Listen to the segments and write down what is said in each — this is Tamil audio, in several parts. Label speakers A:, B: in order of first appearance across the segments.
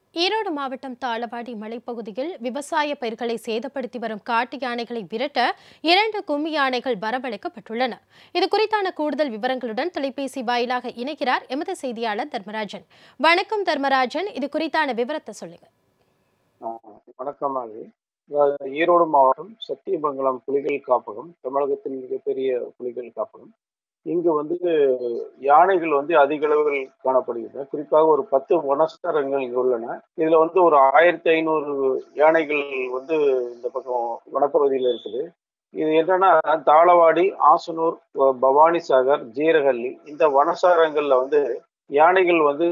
A: ஈரோடு மாவட்டம் தாளவாடி மலைப்பகுதியில் விவசாய பயிர்களை சேதப்படுத்தி வரும் காட்டு யானைகளை விரட்ட இரண்டு கும்மி யானைகள் வரவழைக்கப்பட்டுள்ளன இது குறித்தான கூடுதல் விவரங்களுடன் தொலைபேசி வாயிலாக இணைகிறார் எமது செய்தியாளர் தர்மராஜன் வணக்கம் தர்மராஜன் இது குறித்தான விவரத்தை சொல்லுங்க
B: ஆஹ் வணக்கம் மாலதி அதாவது ஈரோடு மாவட்டம் சத்தியமங்கலம் புலிகள் காப்பகம் தமிழகத்தின் மிகப்பெரிய புலிகள் காப்பகம் இங்கு வந்து யானைகள் வந்து அதிக அளவில் காணப்படுகின்றன குறிப்பாக ஒரு பத்து வனஸ்தரங்கள் இங்கு உள்ளன இதுல வந்து ஒரு ஆயிரத்தி ஐநூறு யானைகள் வந்து இந்த பக்கம் வனப்பகுதியில் இருக்குது இது என்னன்னா தாளவாடி ஆசனூர் ப- பவானிசாகர் ஜீரகல்லி இந்த வனசாரங்கள்ல வந்து யானைகள் வந்து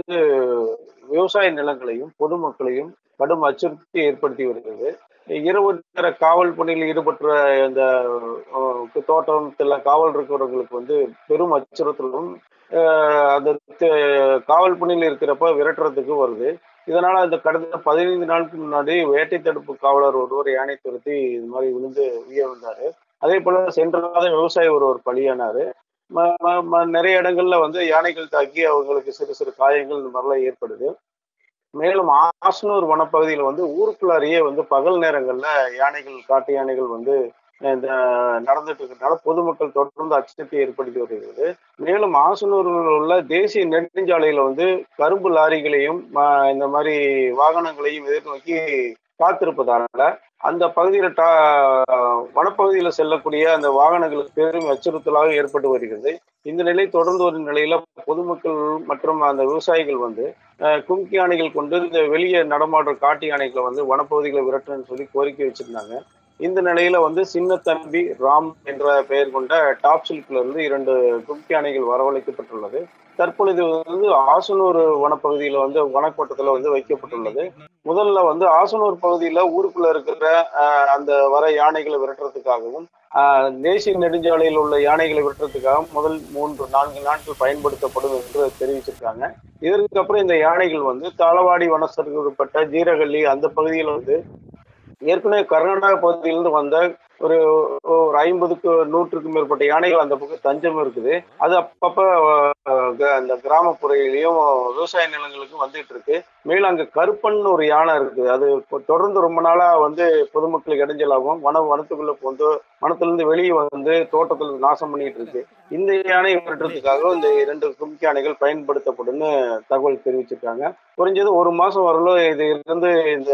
B: விவசாய நிலங்களையும் பொதுமக்களையும் கடும் அச்சுறுத்தி ஏற்படுத்தி வருகிறது இரவு நேர காவல் பணியில் ஈடுபட்ட இந்த அஹ், தோட்டத்தில் காவல் இருக்கிறவங்களுக்கு வந்து பெரும் அச்சுறுத்தலும் அஹ், அந்த த- காவல் பணியில் இருக்கிறப்ப விரட்டுறதுக்கு வருது இதனால அந்த கடந்த பதினைந்து நாளுக்கு முன்னாடி வேட்டை தடுப்பு காவலர் ஒருவர் யானை துரத்தி இது மாதிரி விழுந்து உயிர் வந்தாரு அதே போல சென்ற மாதம் விவசாயி ஒருவர் பலியானாரு ம- ம- ம- நிறைய இடங்கள்ல வந்து யானைகள் தாக்கி அவங்களுக்கு சிறு சிறு காயங்கள் இந்த மாதிரிலாம் ஏற்படுது மேலும் ஆசனூர் வனப்பகுதியில் வந்து ஊருக்குள்ளாரியே வந்து பகல் நேரங்கள்ல யானைகள் காட்டு யானைகள் வந்து இந்த நடந்துட்டு இருக்கிறதுனால பொதுமக்கள் தொடர்ந்து அச்சத்தை ஏற்படுத்தி வருகிறது மேலும் ஆசனூரில் உள்ள தேசிய நெடுஞ்சாலையில வந்து கரும்பு லாரிகளையும் ஆஹ், இந்த மாதிரி வாகனங்களையும் எதிர்நோக்கி காத்திருப்பதால அந்த பகுதியில் டா வனப்பகுதியில் செல்லக்கூடிய அந்த வாகனங்களுக்கு பெரும் அச்சுறுத்தலாக ஏற்பட்டு வருகிறது இந்த நிலை தொடர்ந்து வரும் நிலையில பொதுமக்கள் மற்றும் அந்த விவசாயிகள் வந்து அஹ், கும்கி யானைகள் கொண்டு இந்த வெளியே நடமாடுற காட்டு யானைகளை வந்து வனப்பகுதிகளை விரட்டணும்னு சொல்லி கோரிக்கை வச்சிருந்தாங்க இந்த நிலையில வந்து சின்ன தம்பி ராம் என்ற பெயர் கொண்ட டாப் சில்க்ல இருந்து இரண்டு கும்கி யானைகள் வரவழைக்கப்பட்டுள்ளது தற்பொழுது வந்து ஆசனூர் வனப்பகுதியில வந்து வனக்கோட்டத்துல வந்து வைக்கப்பட்டுள்ளது முதல்ல வந்து ஆசனூர் பகுதியில ஊருக்குள்ள இருக்கிற அஹ், அந்த வர யானைகளை விரட்டுறதுக்காகவும் ஆஹ், தேசிய நெடுஞ்சாலையில் உள்ள யானைகளை விரட்டுறதுக்காக முதல் மூன்று நான்கு நாட்கள் பயன்படுத்தப்படும் என்று தெரிவிச்சிருக்காங்க இதற்கு அப்புறம் இந்த யானைகள் வந்து தாளவாடி வனசருக்கு உட்பட்ட ஜீரகல்லி அந்த பகுதியில் வந்து ஏற்கனவே கர்நாடக பகுதியிலிருந்து வந்த ஒரு ஒரு ஐம்பதுக்கு நூற்றுக்கும் மேற்பட்ட யானைகள் அந்த பக்கம் தஞ்சம் இருக்குது அது அப்பப்ப அஹ், க- அந்த கிராமப்புறையிலையும் விவசாய நிலங்களுக்கும் வந்துட்டு இருக்கு மேலும் அங்க கருப்பன் ஒரு யானை இருக்குது அது இப்போ தொடர்ந்து ரொம்ப நாளா வந்து பொதுமக்களுக்கு இடைஞ்சலாகும் வன வனத்துக்குள்ள வந்து வனத்திலிருந்து வெளியே வந்து தோட்டத்தில் நாசம் பண்ணிட்டு இருக்கு இந்த யானை விரட்டுறதுக்காக இந்த இரண்டு கும்கி யானைகள் பயன்படுத்தப்படும்னு தகவல் தெரிவிச்சிருக்காங்க குறைஞ்சது ஒரு மாசம் வரலும் இது இருந்து இந்த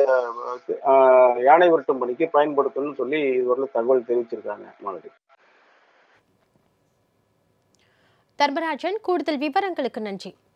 B: ஆஹ், யானை விரட்டும் பணிக்கு பயன்படுத்தணும்னு சொல்லி இதுவரை தகவல் தெரிவிச்சிருக்காங்க மாதிரி
A: தர்மராஜன் கூடுதல் விவரங்களுக்கு நன்றி